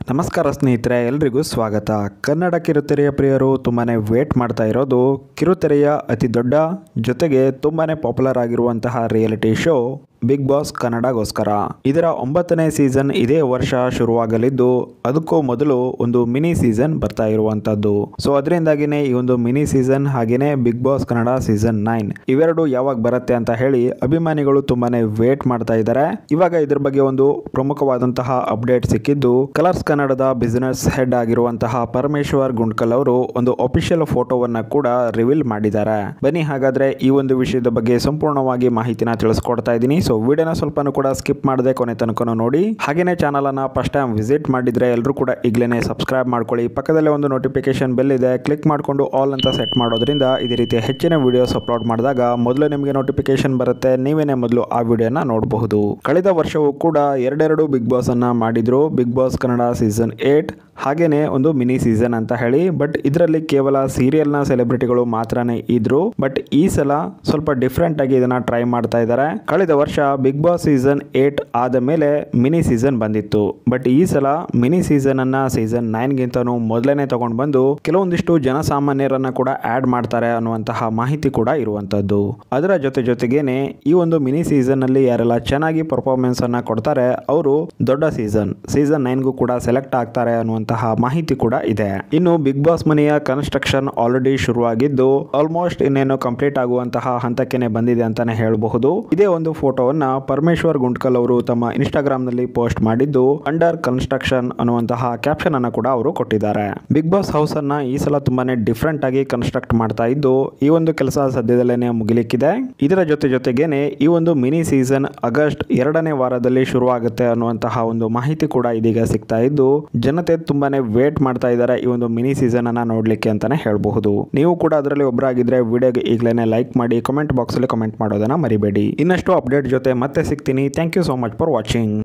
ನಮಸ್ಕಾರ ಸ್ನೇಹಿತರೆ ಎಲ್ರಿಗೂ ಸ್ವಾಗತ ಕನ್ನಡ ಕಿರುತೆರೆಯ ಪ್ರಿಯರು ತುಂಬಾನೇ ವೇಟ್ ಮಾಡ್ತಾ ಇರೋದು ಕಿರುತೆರೆಯ ಅತಿ ದೊಡ್ಡ ಜೊತೆಗೆ ತುಂಬಾನೇ ಪಾಪ್ಯುಲರ್ ಆಗಿರುವಂತಹ ರಿಯಾಲಿಟಿ ಶೋ ಬಿಗ್ ಬಾಸ್ ಕನ್ನಡಗೋಸ್ಕರ ಇದರ ಒಂಬತ್ತನೇ ಸೀಸನ್ ಇದೇ ವರ್ಷ ಶುರುವಾಗಲಿದ್ದು ಅದಕ್ಕೂ ಮೊದಲು ಒಂದು ಮಿನಿ ಸೀಸನ್ ಬರ್ತಾ ಇರುವಂತದ್ದು ಸೊ ಅದರಿಂದಾಗಿನೇ ಈ ಒಂದು ಮಿನಿ ಸೀಸನ್ ಹಾಗೇನೆ Bigg boss Kannada season nine ಇವೆರಡು ಯಾವಾಗ ಬರುತ್ತೆ ಅಂತ ಹೇಳಿ ಅಭಿಮಾನಿಗಳು ತುಂಬಾನೇ ವೇಟ್ ಮಾಡ್ತಾ ಇದ್ದಾರೆ ಇವಾಗ ಇದ್ರ ಬಗ್ಗೆ ಒಂದು ಪ್ರಮುಖವಾದಂತಹ ಅಪ್ಡೇಟ್ ಸಿಕ್ಕಿದ್ದು ಕಲರ್ಸ್ ಕನ್ನಡದ ಬಿಸಿನೆಸ್ ಹೆಡ್ ಆಗಿರುವಂತಹ ಪರಮೇಶ್ವರ್ ಗುಂಡ್ಕಲ್ ಅವರು ಒಂದು ಅಫಿಷಿಯಲ್ ಫೋಟೋವನ್ನ ಕೂಡ ರಿವೀಲ್ ಮಾಡಿದ್ದಾರೆ ಬನ್ನಿ ಹಾಗಾದ್ರೆ ಈ ಒಂದು ವಿಷಯದ ಬಗ್ಗೆ ಸಂಪೂರ್ಣವಾಗಿ ಮಾಹಿತಿನ ತಿಳಿಸ್ಕೊಡ್ತಾ ಇದ್ದೀನಿ ಸೊ ವಿಡಿಯೋನ ಸ್ವಲ್ಪನೂ ಕೂಡ ಸ್ಕಿಪ್ ಮಾಡದೆ ಕೊನೆ ತನಕ ನೋಡಿ ಹಾಗೇನೆ ಚಾನಲ್ ಅನ್ನ ಫಸ್ಟ್ ಟೈಮ್ ವಿಸಿಟ್ ಮಾಡಿದ್ರೆ ಎಲ್ಲರೂ ಕೂಡ ಈಗಲೇ ಸಬ್ಸ್ಕ್ರೈಬ್ ಮಾಡ್ಕೊಳ್ಳಿ ಪಕ್ಕದಲ್ಲೇ ಒಂದು ನೋಟಿಫಿಕೇಶನ್ ಬೆಲ್ ಇದೆ ಕ್ಲಿಕ್ ಮಾಡಿಕೊಂಡು ಆಲ್ ಅಂತ ಸೆಟ್ ಮಾಡೋದ್ರಿಂದ ಇದೇ ರೀತಿ ಹೆಚ್ಚಿನ ವಿಡಿಯೋಸ್ ಅಪ್ಲೋಡ್ ಮಾಡಿದಾಗ ಮೊದಲು ನಿಮಗೆ ನೋಟಿಫಿಕೇಶನ್ ಬರುತ್ತೆ ನೀವೇನೇ ಮೊದಲು ಆ ವಿಡಿಯೋನ ನೋಡಬಹುದು ಕಳೆದ ವರ್ಷವೂ ಕೂಡ ಎರಡೆರಡು ಬಿಗ್ ಬಾಸ್ ಅನ್ನ ಮಾಡಿದ್ರು big boss Kannada season eight ಹಾಗೇನೆ ಒಂದು ಮಿನಿ ಸೀಸನ್ ಅಂತ ಹೇಳಿ ಬಟ್ ಇದರಲ್ಲಿ ಕೇವಲ ಸೀರಿಯಲ್ನ ಸೆಲೆಬ್ರಿಟಿಗಳು ಮಾತ್ರನೇ ಇದ್ರು ಬಟ್ ಈ ಸಲ ಸ್ವಲ್ಪ ಡಿಫ್ರೆಂಟ್ ಆಗಿ ಇದನ್ನ ಟ್ರೈ ಮಾಡ್ತಾ ಇದ್ದಾರೆ ಕಳೆದ ವರ್ಷ ಬಿಗ್ ಬಾಸ್ ಸೀಸನ್ ಏಟ್ ಆದ ಮೇಲೆ ಮಿನಿ ಸೀಸನ್ ಬಂದಿತ್ತು ಬಟ್ ಈ ಸಲ ಮಿನಿ ಸೀಸನ್ ಅನ್ನ ಸೀಸನ್ ನೈನ್ ಗಿಂತನೂ ಮೊದಲನೇ ತಗೊಂಡು ಬಂದು ಕೆಲವೊಂದಿಷ್ಟು ಜನಸಾಮಾನ್ಯರನ್ನ ಕೂಡ ಆಡ್ ಮಾಡ್ತಾರೆ ಅನ್ನುವಂತಹ ಮಾಹಿತಿ ಕೂಡ ಇರುವಂತದ್ದು ಅದರ ಜೊತೆ ಜೊತೆಗೇನೆ ಈ ಒಂದು ಮಿನಿ ಸೀಸನ್ ಅಲ್ಲಿ ಯಾರೆಲ್ಲ ಚೆನ್ನಾಗಿ ಪರ್ಫಾರ್ಮೆನ್ಸ್ ಅನ್ನ ಕೊಡ್ತಾರೆ ಅವರು ದೊಡ್ಡ ಸೀಸನ್ ಸೀಸನ್ ನೈನ್ಗೂ ಕೂಡ ಸೆಲೆಕ್ಟ್ ಆಗ್ತಾರೆ ಅನ್ನುವಂತಹ ಮಾಹಿತಿ ಕೂಡ ಇದೆ ಇನ್ನು ಬಿಗ್ ಬಾಸ್ ಮನೆಯ ಕನ್ಸ್ಟ್ರಕ್ಷನ್ ಆಲ್ರೆಡಿ ಶುರುವಾಗಿದ್ದು ಆಲ್ಮೋಸ್ಟ್ ಇನ್ನೇನು ಕಂಪ್ಲೀಟ್ ಆಗುವಂತಹ ಹಂತಕ್ಕೆ ಬಂದಿದೆ ಅಂತಾನೆ ಹೇಳಬಹುದು ಇದೇ ಒಂದು ಫೋಟೋವನ್ನ ಪರಮೇಶ್ವರ್ ಗುಂಡ್ಕಲ್ ಅವರು ತಮ್ಮ ಇನ್ಸ್ಟಾಗ್ರಾಮ್ ನಲ್ಲಿ ಪೋಸ್ಟ್ ಮಾಡಿದ್ದು ಅಂಡರ್ ಕನ್ಸ್ಟ್ರಕ್ಷನ್ ಅನ್ನುವಂತಹ ಕ್ಯಾಪ್ಷನ್ ಅನ್ನ ಕೂಡ ಅವರು ಕೊಟ್ಟಿದ್ದಾರೆ ಬಿಗ್ ಬಾಸ್ ಹೌಸ್ ಅನ್ನ ಈ ಸಲ ತುಂಬಾನೇ ಡಿಫ್ರೆಂಟ್ ಆಗಿ ಕನ್ಸ್ಟ್ರಕ್ಟ್ ಮಾಡ್ತಾ ಇದ್ದು ಈ ಒಂದು ಕೆಲಸ ಸದ್ಯದಲ್ಲೇ ಮುಗಿಲಿಕ್ಕಿದೆ ಇದರ ಜೊತೆ ಜೊತೆಗೇನೆ ಈ ಒಂದು ಮಿನಿ ಸೀಸನ್ ಆಗಸ್ಟ್ ಎರಡನೇ ವಾರದಲ್ಲಿ ಶುರುವಾಗುತ್ತೆ ಅನ್ನುವಂತಹ ಒಂದು ಮಾಹಿತಿ ಕೂಡ ಇದೀಗ ಸಿಗ್ತಾ ಇದ್ದು ಜನತೆ ತುಂಬಾನೇ ವೇಟ್ ಮಾಡ್ತಾ ಇದ್ದಾರೆ ಈ ಒಂದು ಮಿನಿ ಸೀಸನ್ ಅನ್ನ ನೋಡ್ಲಿಕ್ಕೆ ಅಂತಾನೆ ಹೇಳಬಹುದು ನೀವು ಕೂಡ ಅದರಲ್ಲಿ ಒಬ್ಬರಾಗಿದ್ರೆ ವಿಡಿಯೋಗೆ ಈಗಲೇ ಲೈಕ್ ಮಾಡಿ ಕಮೆಂಟ್ ಬಾಕ್ಸ್ ಅಲ್ಲಿ ಕಮೆಂಟ್ ಮಾಡೋದನ್ನ ಮರಿಬೇಡಿ ಇನ್ನಷ್ಟು ಅಪ್ಡೇಟ್ ಜೊತೆ ಮತ್ತೆ ಸಿಗ್ತೀನಿ thank you so much for watching